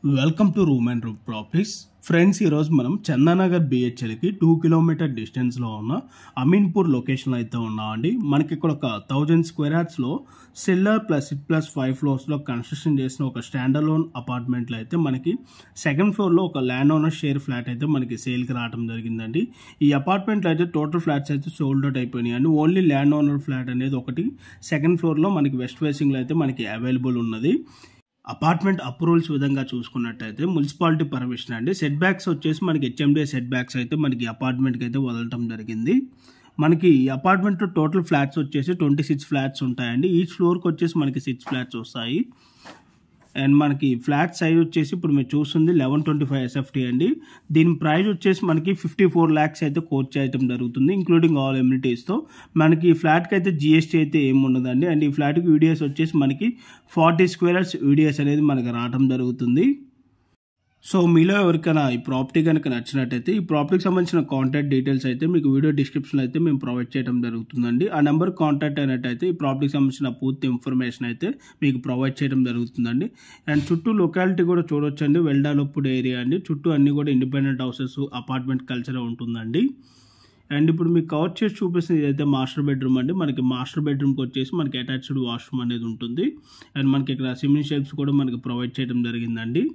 welcome to room and room properties friends ఈరోజు మనం Chandanagar బిహెచ్ఎల్కి two kilometre డిస్టెన్స్లో ఉన్న అమీన్పూర్ లొకేషన్లో అయితే ఉన్నామండి మనకి ఇక్కడ ఒక థౌజండ్ స్క్వేర్ యార్డ్స్లో cellar plus it plus five ఫ్లోర్స్లో కన్స్ట్రక్షన్ చేసిన ఒక స్టాండర్ లోన్ అపార్ట్మెంట్లో అయితే మనకి సెకండ్ ఫ్లోర్లో ఒక ల్యాండ్ ఓనర్ షేర్ ఫ్లాట్ అయితే మనకి సేల్కి రావడం జరిగిందండి ఈ అపార్ట్మెంట్లో అయితే టోటల్ ఫ్లాట్స్ అయితే సోల్డ్ అవుట్ అయిపోయినాయి అండి ఓన్లీ ల్యాండ్ ఓనర్ ఫ్లాట్ అనేది ఒకటి సెకండ్ ఫ్లోర్లో మనకి వెస్ట్ ఫేసింగ్లో అయితే మనకి అవైలబుల్ ఉన్నది అపార్ట్మెంట్ అప్రూవల్స్ విధంగా చూసుకున్నట్టయితే మున్సిపాలిటీ పర్మిషన్ అండి సెట్ బ్యాక్స్ వచ్చేసి మనకి హెచ్ఎండిఏ సెట్ బ్యాక్స్ అయితే మనకి అపార్ట్మెంట్కి అయితే వదలటం జరిగింది మనకి ఈ అపార్ట్మెంట్ టోటల్ ఫ్లాట్స్ వచ్చేసి ట్వంటీ సిక్స్ ఫ్లాట్స్ ఉంటాయండి ఈచ్ ఫ్లోర్కి వచ్చేసి మనకి సిక్స్ ఫ్లాట్స్ వస్తాయి అండ్ మనకి ఫ్లాట్ సైజ్ వచ్చేసి ఇప్పుడు మీరు చూస్తుంది లెవెన్ ట్వంటీ ఫైవ్ ఎస్ఎఫ్టీ అండి దీని ప్రైస్ వచ్చేసి మనకి ఫిఫ్టీ ఫోర్ ల్యాక్స్ అయితే కోట్ చేయడం జరుగుతుంది ఇంక్లూడింగ్ ఆల్ ఎమ్యూనిటీస్తో మనకి ఈ ఫ్లాట్కి అయితే జిఎస్టీ అయితే ఏమి ఉండదండి అండ్ ఈ ఫ్లాట్కి వీడియోస్ వచ్చేసి మనకి ఫార్టీ స్క్వేర్స్ వీడియోస్ అనేది మనకి రావడం జరుగుతుంది సో మీలో ఎవరికైనా ఈ ప్రాపర్టీ కనుక నచ్చినట్టయితే ఈ ప్రాపర్టీకి సంబంధించిన కాంటాక్ట్ డీటెయిల్స్ అయితే మీకు వీడియో డిస్క్రిప్షన్లో అయితే మేము ప్రొవైడ్ చేయడం జరుగుతుందండి ఆ నెంబర్ కాంటాక్ట్ అయినట్టయితే ఈ ప్రాపర్టీకి సంబంధించిన పూర్తి ఇన్ఫర్మేషన్ అయితే మీకు ప్రొవైడ్ చేయడం జరుగుతుందండి అండ్ చుట్టూ లొకాలిటీ కూడా చూడొచ్చండి వెల్ డెవలప్డ్ ఏరియా అండి చుట్టూ అన్ని కూడా ఇండిపెండెంట్ హౌసెస్ అపార్ట్మెంట్ కల్చర్ ఉంటుందండి అండ్ ఇప్పుడు మీకు కవర్ చేసి చూపిస్తుంది ఇదైతే మాస్టర్ బెడ్రూమ్ అండి మనకి మాస్టర్ బెడ్రూమ్కి వచ్చేసి మనకి అటాచ్డ్ వాష్రూమ్ అనేది ఉంటుంది అండ్ మనకి ఇక్కడ సిమెంట్ షెల్ఫ్స్ కూడా మనకి ప్రొవైడ్ చేయడం జరిగిందండి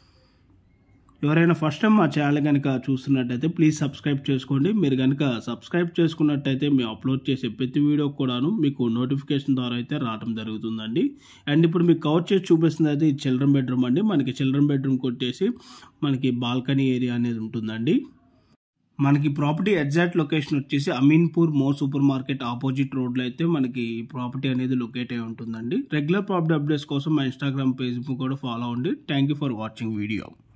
ఎవరైనా ఫస్ట్ టైం మా ఛానల్ కనుక చూస్తున్నట్టయితే ప్లీజ్ సబ్స్క్రైబ్ చేసుకోండి మీరు కనుక సబ్స్క్రైబ్ చేసుకున్నట్టయితే మేము అప్లోడ్ చేసే ప్రతి వీడియో కూడాను మీకు నోటిఫికేషన్ ద్వారా అయితే రావడం జరుగుతుందండి అండ్ ఇప్పుడు మీకు కవర్ చేసి చూపిస్తుంది అయితే ఈ చిల్డ్రన్ బెడ్రూమ్ అండి మనకి చిల్డ్రన్ బెడ్రూమ్ కొట్టేసి మనకి బాల్కనీ ఏరియా అనేది ఉంటుందండి మనకి ప్రాపర్టీ ఎగ్జాక్ట్ లొకేషన్ వచ్చేసి అమీన్పూర్ మో సూపర్ మార్కెట్ ఆపోజిట్ రోడ్లో అయితే మనకి ప్రాపర్టీ అనేది లొకేట్ అయి ఉంటుందండి రెగ్యులర్ ప్రాపర్టీ అప్డేట్స్ కోసం మా ఇన్స్టాగ్రామ్ పేజ్ కూడా ఫాలో అవ్వండి thank you for watching video